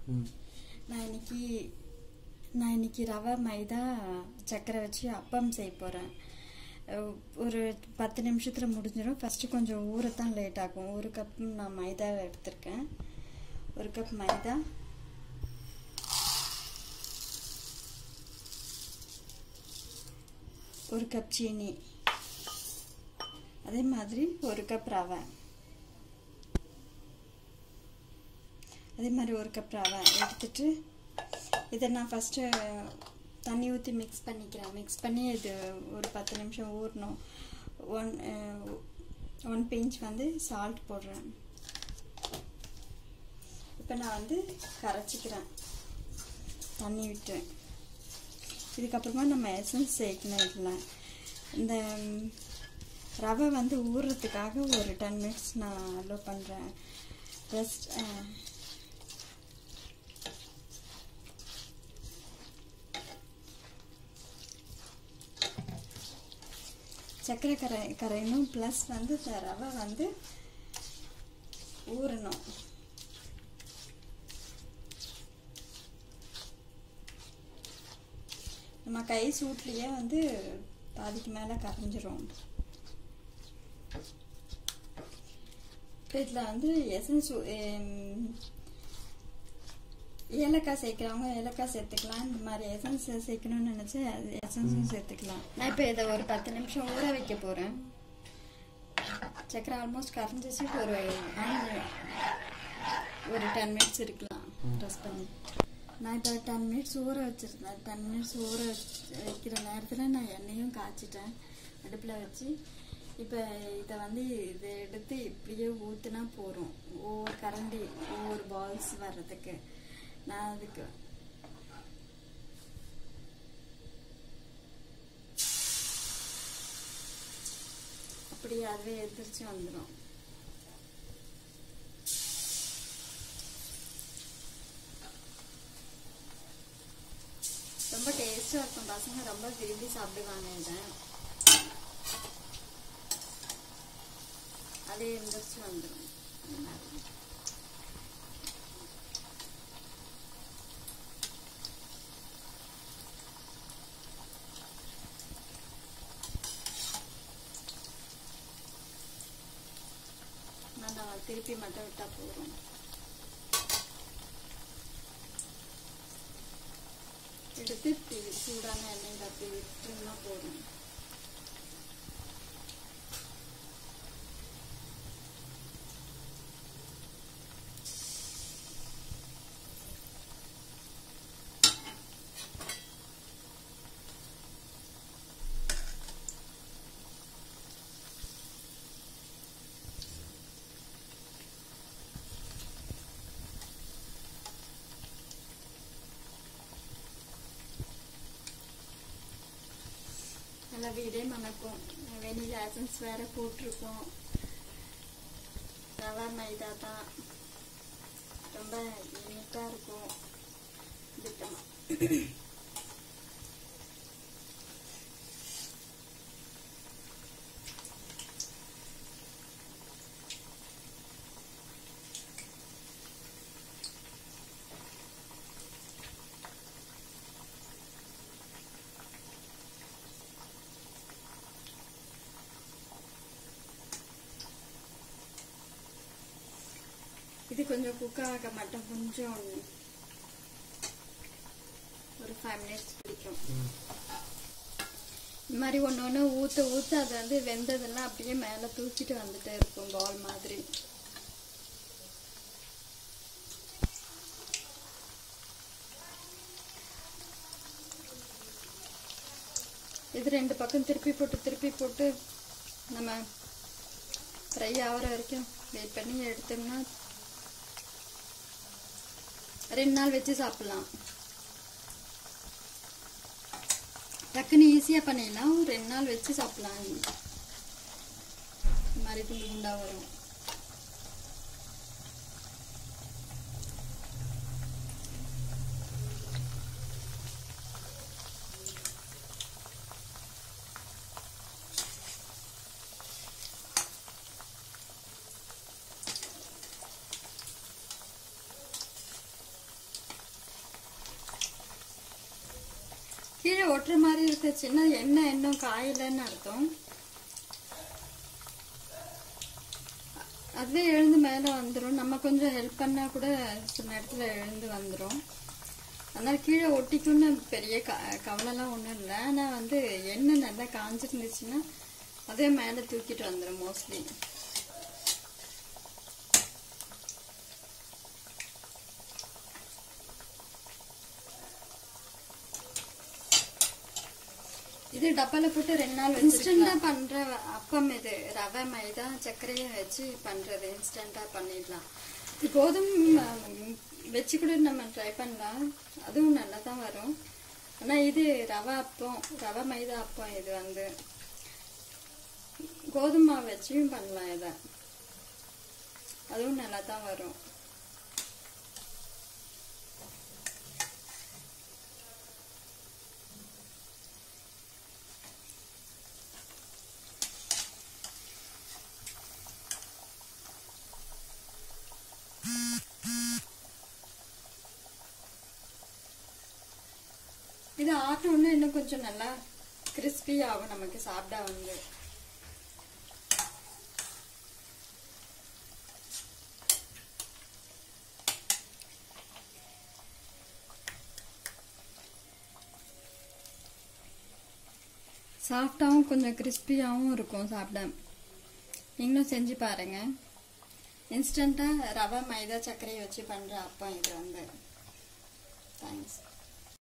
ம் நான் இன்னைக்கு நான் இன்னைக்கு ரவை மைதா சர்க்கரை வச்சு அப்பம் செய்ய போகிறேன் ஒரு பத்து நிமிஷத்தில் முடிஞ்சிடும் ஃபஸ்ட்டு கொஞ்சம் ஊறத்தான் லேட் ஆகும் ஒரு கப் நான் மைதா எடுத்திருக்கேன் ஒரு கப் மைதா ஒரு கப் சீனி அதே மாதிரி ஒரு கப் ரவை அதே மாதிரி ஒரு கப் ரவை எடுத்துட்டு இதை நான் ஃபஸ்ட்டு தண்ணி ஊற்றி மிக்ஸ் பண்ணிக்கிறேன் மிக்ஸ் பண்ணி இது ஒரு பத்து நிமிஷம் ஊறணும் ஒன் ஒன் பிஞ்ச் வந்து சால்ட் போடுறேன் இப்போ நான் வந்து கரைச்சிக்கிறேன் தண்ணி விட்டு இதுக்கப்புறமா நம்ம எசன்ஸ் சேர்க்கணும் இதில் இந்த ம், ரவை வந்து ஊறுறதுக்காக ஒரு டென் மினிட்ஸ் நான் அலோவ் பண்ணுறேன் ஜஸ்ட் சர்க்கரை கரை கரையணும் ப்ளஸ் வந்து இந்த ரவை வந்து ஊறணும் நம்ம கை சூட்லேயே வந்து பாதிக்கு மேலே கரைஞ்சிரும் இப்போ இதில் வந்து எசன்ஸ் ஏலக்காய் சேர்க்குறவங்க ஏலக்காய் சேர்த்துக்கலாம் இந்த மாதிரி எசன்ஸ் சேர்க்கணும்னு நினச்சி எசன்ஸும் சேர்த்துக்கலாம் நான் இப்போ இதை ஒரு பத்து நிமிஷம் ஊற வைக்க போகிறேன் சக்கரை ஆல்மோஸ்ட் கரைஞ்சிச்சு ஒரு அஞ்சு ஒரு டென் மினிட்ஸ் இருக்கலாம் ட்ரெஸ் பண்ணி நான் இப்போ டென் மினிட்ஸ் ஊற வச்சுருந்தேன் டென் மினிட்ஸ் ஊற வச்சு வைக்கிற நேரத்தில் நான் எண்ணெயும் காய்ச்சிட்டேன் அடுப்பில் வச்சு இப்போ இதை வந்து இதை எடுத்து இப்படியே ஊற்றுனா போகிறோம் ஒவ்வொரு கரண்டி ஒவ்வொரு பால்ஸ் வர்றதுக்கு நான் அதுக்கு அப்படியே அதுவே எதிர்ச்சி வந்துடும் ரொம்ப டேஸ்டாக இருக்கும் பசங்க ரொம்ப விரும்பி சாப்பிடுவாங்க இதை அதே எந்திரிச்சு வந்துடும் அந்த மாதிரி நான் திருப்பி மட்டும் விட்டா போதும் எடுத்து இப்படி சூடான எண்ணெயில் அப்படி விட்டுருந்தா போதும் நல்லா வீடே மணக்கும் வெனிலா எசன்ஸ் வேற போட்டிருக்கோம் ரவா மைதா தான் ரொம்ப யூனிக்காக இருக்கும் திட்டமா இது கொஞ்சம் குக் ஆக மட்டும் கொஞ்சம் ஒரு ஃபைவ் மினிட்ஸ் பிடிக்கும் இந்த மாதிரி ஒன்று ஒன்று ஊற்ற ஊற்ற அது வந்து வெந்ததெல்லாம் அப்படியே மேலே தூக்கிட்டு வந்துட்டே இருக்கும் பால் மாதிரி இது ரெண்டு பக்கம் திருப்பி போட்டு திருப்பி போட்டு நம்ம ஃப்ரை ஆகிற வரைக்கும் வெயிட் பண்ணி எடுத்தோம்னா ரெண்டு நாள் வச்சு சாப்பிடலாம் டக்குன்னு ஈஸியாக பண்ணிடலாம் ஒரு ரெண்டு நாள் வச்சு சாப்பிடலாம் இந்த மாதிரி குண்டு குண்டா வரும் கீழே ஒட்டுற மாதிரி இருந்துச்சுன்னா எண்ணெய் இன்னும் காயலன்னு அர்த்தம் அதுவே எழுந்து மேலே வந்துடும் நம்ம கொஞ்சம் ஹெல்ப் பண்ணா கூட சில நேரத்தில் எழுந்து வந்துடும் அதனால கீழே ஒட்டிக்குன்னு பெரிய க கவலைலாம் ஒன்றும் இல்லை ஆனால் வந்து எண்ணெய் நல்லா காஞ்சிருந்துச்சுன்னா அதே மேலே தூக்கிட்டு வந்துடும் மோஸ்ட்லி இது டப்பால போட்டு ரெண்டு நாள் இன்ஸ்டண்டா பண்ற அப்பம் இது ரவை மைதா சர்க்கரையை வச்சு பண்றது இன்ஸ்டண்டா பண்ணிடலாம் இது கோதுமை ம், வச்சு கூட நம்ம ட்ரை பண்ணலாம் அதுவும் நல்லா தான் வரும் ஆனா இது ரவை அப்பம் ரவை மைதா அப்பம் இது வந்து கோதுமை மாவு வச்சும் பண்ணலாம் இதை அதுவும் நல்லா தான் வரும் இது ஆட்டணும்னா இன்னும் கொஞ்சம் நல்லா கிறிஸ்பி ஆகும் நமக்கு சாப்பிட வந்து சாஃப்டாகவும் கொஞ்சம் கிறிஸ்பியாகவும் இருக்கும் சாப்பிட நீங்களும் செஞ்சு பாருங்க இன்ஸ்டண்ட்டாக ரவை மைதா சர்க்கரையை வச்சு பண்ணுற அப்பம் இது வந்து தேங்க்ஸ்